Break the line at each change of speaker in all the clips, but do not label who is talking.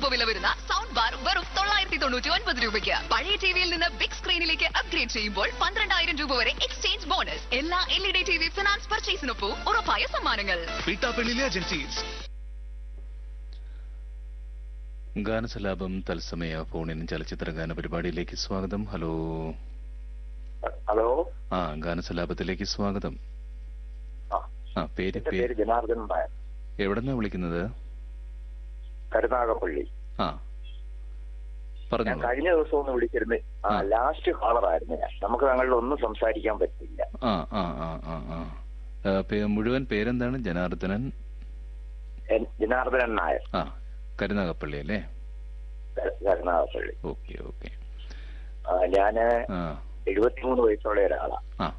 രൂപ വില വരുന്ന സൗണ്ട് ബാർ വെറും തൊള്ളായിരത്തി തൊണ്ണൂറ്റി ഒൻപത് രൂപയ്ക്ക് പഴയ ടിവിയിൽ നിന്ന് ബിഗ് സ്ക്രീനിലേക്ക് അപ്ഗ്രേഡ് ചെയ്യുമ്പോൾ പന്ത്രണ്ടായിരം രൂപ വരെ എക്സ്ചേഞ്ച് ബോണസ് എല്ലാ L E D T V finance പർച്ചേസിനൊപ്പം ഉറപ്പായ സമ്മാനങ്ങൾ
പീട്ടാപ്പള്ളിയിലെ ഏജൻസീസ്
ഗാനസലാപം തത്സമയ ഫോണിൻ ചലച്ചിത്ര ഗാന പരിപാടിയിലേക്ക് സ്വാഗതം ഹലോ
ഹലോ
ആ ഗാനസലാപത്തിലേക്ക് സ്വാഗതം
ആ.
ആ പേര്
എന്റെ
പേര്
പേര് ജനാർദ്ദൻ നായർ
എവിടെന്നാ വിളിക്കുന്നത്
കരുനാഗപ്പള്ളി
ആ
ഞാൻ
പറഞ്ഞോളൂ
കഴിഞ്ഞ ദിവസം ഒന്ന് വിളിച്ചിരുന്നു ആ
ആ.
ലാസ്റ്റ് കോളറായിരുന്നു ഞാൻ നമുക്ക് ഞങ്ങളിൽ ഒന്നും സംസാരിക്കാൻ പറ്റില്ല
ആ ആ ആ ആ ആ ആ, പേ- മുഴുവൻ പേരെന്താണ് ജനാർദ്ദനൻ
എൻ- ജനാർദ്ദനൻ നായർ
ആ കരുനാഗപ്പള്ളി അല്ലേ
കര- കരുനാഗപ്പള്ളി
ഓക്കെ ഓക്കെ
ആ, ഞാന്
ആ
എഴുപത്തിമൂന്ന് വയസ്സുള്ള ഒരാളാ
ആ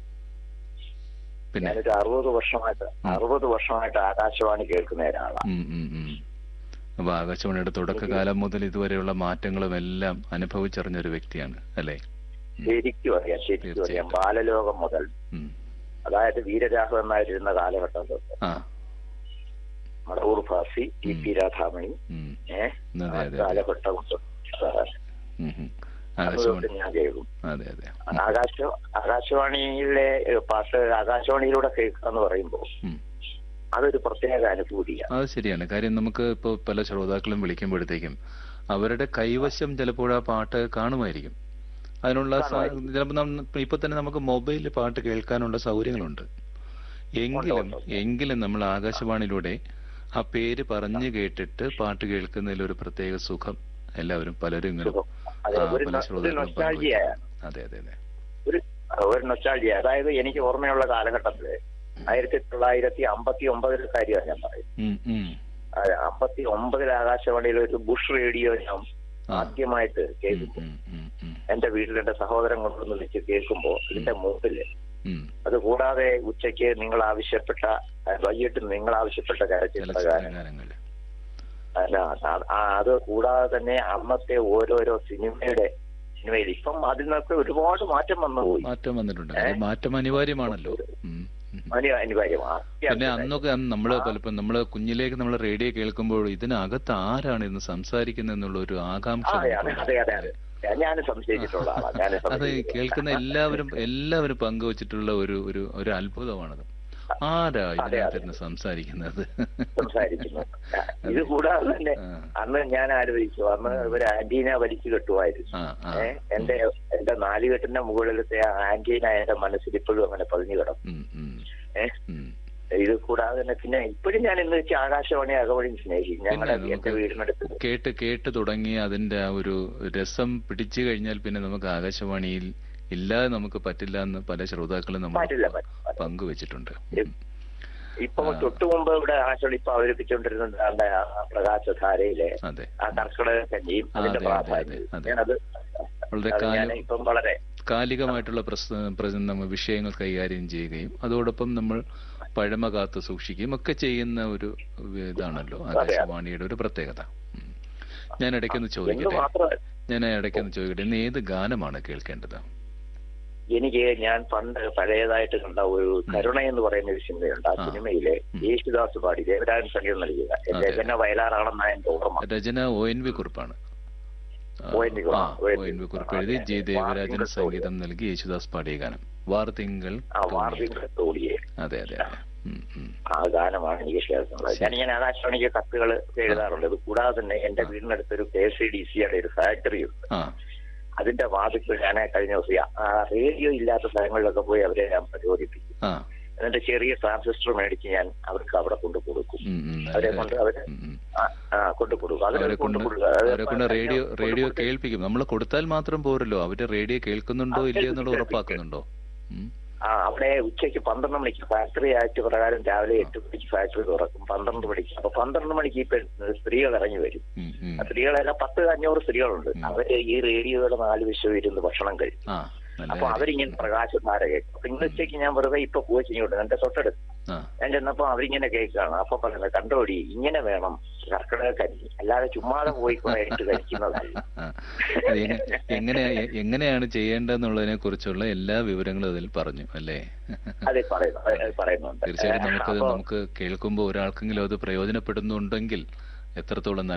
പിന്നെ
ഞാനൊരു അറുപത് വർഷമായിട്ട് അറുപത് വർഷമായിട്ട് ആകാശവാണി കേൾക്കുന്ന ഒരാളാ
ഉം, ഉം, ഉം. അപ്പൊ ആകാശവാണിയുടെ തുടക്കകാലം മുതൽ ഇതുവരെയുള്ള മാറ്റങ്ങളും എല്ലാം അനുഭവിച്ചറിഞ്ഞ ഒരു വ്യക്തിയാണ് അല്ലേ
ശരിക്കും അറിയാം ശരിക്കും അറിയാം
തീർച്ചയായിട്ടും.
ബാലലോകം മുതൽ
ഉം.
അതായത് വീരരാഘവനായിരുന്ന കാലഘട്ടം തൊട്ട്
ആ
മടവൂർ ഫാസി ടി പി രാധാമണി
ഉം.
ഏഹ്
അതെ അതെ അതെ
കാലഘട്ടം തൊട്ട്
ഉം, ഉം.
അന്ന്
ആകാശവാണി
തൊട്ട് ഞാൻ കേൾക്കും
അതെ അതെ
ആകാശ ആകാശവാണിയിലെ ഏഹ്, പാട്ട് ആകാശവാണിയിലൂടെ കേൾക്കുക എന്ന് പറയുമ്പോൾ
ഉം.
അതൊരു പ്രത്യേക അനുഭൂതിയാണ്
അത് ശരിയാണ് കാര്യം നമുക്ക് ഇപ്പോൾ പല ശ്രോതാക്കളും വിളിക്കുമ്പോഴത്തേക്കും അവരുടെ കൈവശം ചിലപ്പോൾ ആ പാട്ട് കാണുമായിരിക്കും അതിനുള്ള
കാണുമായിരിക്കും.
ചിലപ്പോൾ ഇപ്പൊ തന്നെ നമുക്ക് മൊബൈലിൽ പാട്ട് കേൾക്കാനുള്ള സൗകര്യങ്ങളുണ്ട് എങ്കിലും
ഉണ്ട്, ഉണ്ട്.
എങ്കിലും നമ്മൾ ആകാശവാണിയിലൂടെ ആ പേര് പറഞ്ഞു കേട്ടിട്ട് പാട്ട് കേൾക്കുന്നതിൽ ഒരു പ്രത്യേക സുഖം എല്ലാവരും പലരും ഇങ്ങനെ
സുഖം. അതെ,
ആ,
ഒരു
പല
നൊ- ഒരു
ശ്രോതാക്കളും
നൊസ്റ്റാൾജിയാണ്.
പങ്കുവയ്ക്കുന്നു. അതെ അതെ അതെ
ഒരു ഒരു നൊസ്റ്റാൾജിയ അതായത് എനിക്ക് ഓർമ്മയുള്ള കാലഘട്ടത്തില് ആയിരത്തി തൊള്ളായിരത്തി അമ്പത്തി ഒമ്പതിലെ കാര്യമാണ് ഞാൻ പറയുന്നത്
ഉം, ഉം.
അമ്പത്തി ഒമ്പതിൽ ആകാശവാണിയിൽ ഒരു ബുഷ് റേഡിയോ ഞാൻ
ആ.
ആദ്യമായിട്ട്
ഉം,
കേൾക്കുമ്പോൾ
ഉം, ഉം, ഉം,
എന്റെ വീട്ടിൽ എന്റെ സഹോദരൻ കൊണ്ടുവന്ന് വെച്ച് കേൾക്കുമ്പോൾ ഇതിന്റെ മുമ്പില്
ഉം.
അത് കൂടാതെ ഉച്ചയ്ക്ക് നിങ്ങൾ ആവശ്യപ്പെട്ട അഹ് വൈകിട്ട് നിങ്ങൾ ആവശ്യപ്പെട്ട ചലച്ചിത്ര
ചലച്ചിത്ര
ഗാനം
ഗാനങ്ങൾ
അല്ല ആ- ആ- അത് കൂടാതെ തന്നെ അന്നത്തെ ഓരോരോ സിനിമയുടെ സിനിമയിൽ ഇപ്പം അതിൽ നിന്നൊക്കെ ഒരുപാട് മാറ്റം വന്നുപോയി
മാറ്റം വന്നിട്ടുണ്ട് അത് മാറ്റം അനിവാര്യമാണല്ലോ ഉം, ഉം.
അനി- അനിവാര്യമാണ്
പിന്നെ അന്നൊക്കെ അന്ന് നമ്മള് പലപ്പോൾ നമ്മള് കുഞ്ഞിലേക്ക് നമ്മൾ റേഡിയോ കേൾക്കുമ്പോൾ ഇതിനകത്ത് ആരാണ് ഇന്ന് സംസാരിക്കുന്നത് എന്നുള്ള ഒരു ആകാംക്ഷ
ആ, അതെ അതെ
നമുക്കുണ്ടാവും.
അതെ അതെ ഞാനും സംശയിച്ചിട്ടുള്ള ആളാണ് ഞാനും
അത്
സംശയിച്ചിട്ടുള്ള
കേൾക്കുന്ന എല്ലാവരും എല്ലാവരും പങ്കുവച്ചിട്ടുള്ള ഒരു ഒരു ഒരു അത്ഭുതമാണത് ആരാ ഇതിനകത്തിരുന്ന് സംസാരിക്കുന്നത്
സംസാരിക്കുന്നു ആ, ഇത് കൂടാതെ തന്നെ
ആ.
അന്ന് ഞാൻ ആലോചിച്ചു അന്ന് ഒരു ആന്റീന വലിച്ചു കെട്ടുമായിരുന്നു
ആ ആ
ഏ, എന്റെ എന്റെ നാലുകെട്ടിന്റെ മുകളിലത്തെ ആ ആന്റീന എന്റെ മനസ്സിൽ ഇപ്പോഴും അങ്ങനെ പതിഞ്ഞു കിടക്കും
ഉം, ഉം,
ഏ,
ഉം.
ഇത് കൂടാതെ തന്നെ പിന്നെ ഇപ്പോഴും ഞാൻ ഇന്ന് വെച്ച് ആകാശവാണി അകവഴി സ്നേഹിക്കും ഞങ്ങളുടെ
പിന്നെ
എന്റെ
നമുക്ക്
വീടിനടുത്ത്
കേട്ട് കേട്ട് തുടങ്ങി അതിന്റെ ആ ഒരു രസം പിടിച്ചു കഴിഞ്ഞാൽ പിന്നെ നമുക്ക് ആകാശവാണിയിൽ ഇല്ലാതെ നമുക്ക് പറ്റില്ല എന്ന് പല ശ്രോതാക്കളും നമ്മൾ
പറ്റില്ല പറ്റില്ല
പങ്കുവച്ചിട്ടുണ്ട്
ഉം. ഇപ്പൊ തൊട്ടു മുമ്പ് ഇവിടെ ആകാശവാണി ഇപ്പൊ അവതരിപ്പിച്ചുകൊണ്ടിരുന്നത് നമ്മുടെ ആ പ്രകാശധാരയിലെ
അതെ
ആ കർക്കിടക കഞ്ഞിയും അതിന്റെ
അതെ, അതെ,
പ്രാധാന്യം
അതെ, അതെ.
ഞാനത്
വളരെ
അത് ഞാൻ
കാലം
ഇപ്പം വളരെ
കാലികമായിട്ടുള്ള പ്രശ്ന പ്രശ്ന- നമ്മ വിഷയങ്ങൾ കൈകാര്യം ചെയ്യുകയും അതോടൊപ്പം നമ്മൾ പഴമ കാത്തു സൂക്ഷിക്കുകയും ഒക്കെ ചെയ്യുന്ന ഒരു ഇതാണല്ലോ ആകാശവാണിയുടെ ഒരു പ്രത്യേകത ഉം. ഞാൻ ഇടയ്ക്കൊന്ന്
എന്ന്
ചോദിക്കട്ടെ
മാത്രമല്ല
ഞാൻ ഇടയ്ക്കൊന്ന് ചോദിക്കട്ടെ ഇന്ന് ഏത് ഗാനമാണ് കേൾക്കേണ്ടത്
എനിക്ക് ഞാൻ പണ്ട് പഴയതായിട്ട് കണ്ട ഒരു കരുണ എന്ന് പറയുന്ന ഒരു സിനിമയുണ്ട് ആ
ആ.
സിനിമയിലെ
ഉം.
യേശുദാസ് പാടി ദേവരാജൻ സംഗീതം നൽകുക
അതെ.
രചന വയലാറാണെന്നാണ് എന്റെ ഓർമ്മ
രചന ഒ എൻ വി കുറിപ്പാണ് ആ,
ഒ. എൻ. വി. കുറുപ്പ്.
ആ,
O. N.
O.
V.
N. V Kurup
ആ,
എഴുതി
അതെ,
ജി
അതെ.
ദേവരാജൻ
വാർത്തിങ്കൾ
സംഗീതം നൽകി യേശുദാസ് പാടിയ ഗാനം വാർത്തിങ്കൾ
ആ
തോന്നിയത്.
വാർഡിംഗ് തോടിയെ
അതെ അതെ അതെ ഉം, ഉം.
ആ ഗാനമാണ് എനിക്ക് കേൾക്കുന്നത് ഞാൻ ഞാൻ ആകാശവാണിക്ക് കത്തുകൾ എഴുതാറുണ്ട് ഇത് കൂടാതെ തന്നെ എന്റെ വീടിനടുത്തൊരു കെ സി ഡി സിയുടെ ഒരു ഫാക്ടറി ഉണ്ട്
ആ
അതിന്റെ വാതിൽ ഞാൻ കഴിഞ്ഞ ദിവസം ആ റേഡിയോ ഇല്ലാത്ത സ്ഥലങ്ങളിലൊക്കെ പോയി അവരെ ഞാൻ പ്രചോദിപ്പിക്കും
ആ
എന്നിട്ട് ചെറിയ ട്രാൻസിസ്റ്റർ മേടിച്ച് ഞാൻ അവർക്ക് അവിടെ കൊണ്ടു കൊടുക്കും
ഉം, ഉം,
അവരെ
അതെ,
കൊണ്ട്
അതെ.
അവര്
ഉം, ഉം.
ആ, ആ കൊണ്ടു കൊടുക്കും
അവരെ
അവരെ
കൊണ്ട്
കൊണ്ടു കൊടുക്കുക അത്
അവരെ കൊണ്ട് റേഡിയോ
കൊണ്ടു
റേഡിയോ
കൊടുക്കുക.
കേൾപ്പിക്കും നമ്മൾ കൊടുത്താൽ മാത്രം പോരല്ലോ അവര് റേഡിയോ കേൾക്കുന്നുണ്ടോ
ആ,
ഇല്ലയോ എന്നുള്ളത്
കേൾപ്പിക്കും.
ഉറപ്പാക്കുന്നുണ്ടോ ഉം.
ആ അവിടെ ഉച്ചയ്ക്ക് പന്ത്രണ്ട് മണിക്ക് ഫാക്ടറി ആക്ട് പ്രകാരം രാവിലെ എട്ട് മണിക്ക് ഫാക്ടറി തുറക്കും പന്ത്രണ്ട് മണിക്ക് അപ്പൊ പന്ത്രണ്ട് മണിക്ക് ഇപ്പൊ സ്ത്രീകൾ ഇറങ്ങി വരും
ഉം, ഉം.
ആ സ്ത്രീകളെല്ലാം പത്ത് അഞ്ഞൂറ് സ്ത്രീകളുണ്ട്
ഉം.
അവര് ഈ റേഡിയോയുടെ നാല് വശവും ഇരുന്ന് ഭക്ഷണം കഴിക്കും
ആ നല്ല
അപ്പൊ
കാര്യം.
അവരിങ്ങനെ പ്രകാശധാര കേൾക്കും അപ്പൊ ഇന്ന് ഉച്ചയ്ക്ക് ഞാൻ വെറുതെ ഇപ്പൊ പോയി ഇങ്ങോട്ട് എന്റെ തൊട്ടടുത്ത്
ആ
ഞാൻ ചെന്നപ്പോ അവരിങ്ങനെ കേൾക്കുകയാണ് അപ്പൊ പറയുന്നത് കണ്ടോടി ഇങ്ങനെ വേണം കർക്കിടക കഞ്ഞി അല്ലാതെ ചുമ്മാതെ പോയി കുറെ ഇട്ട് കഴിക്കുന്നതല്ല
ആ. അത് എങ്ങ- എങ്ങനെയാ എ- എങ്ങനെയാണ് ചെയ്യേണ്ടതെന്നുള്ളതിനെ കുറിച്ചുള്ള എല്ലാ വിവരങ്ങളും അതിൽ പറഞ്ഞു അല്ലേ
അതെ പറയുന്നു അത് പറയുന്നുണ്ട്
തീർച്ചയായിട്ടും നമുക്കത്
അപ്പൊ
നമുക്ക് കേൾക്കുമ്പോൾ ഒരാൾക്കെങ്കിലും അത് പ്രയോജനപ്പെടുന്നുണ്ടെങ്കിൽ എത്രത്തോളം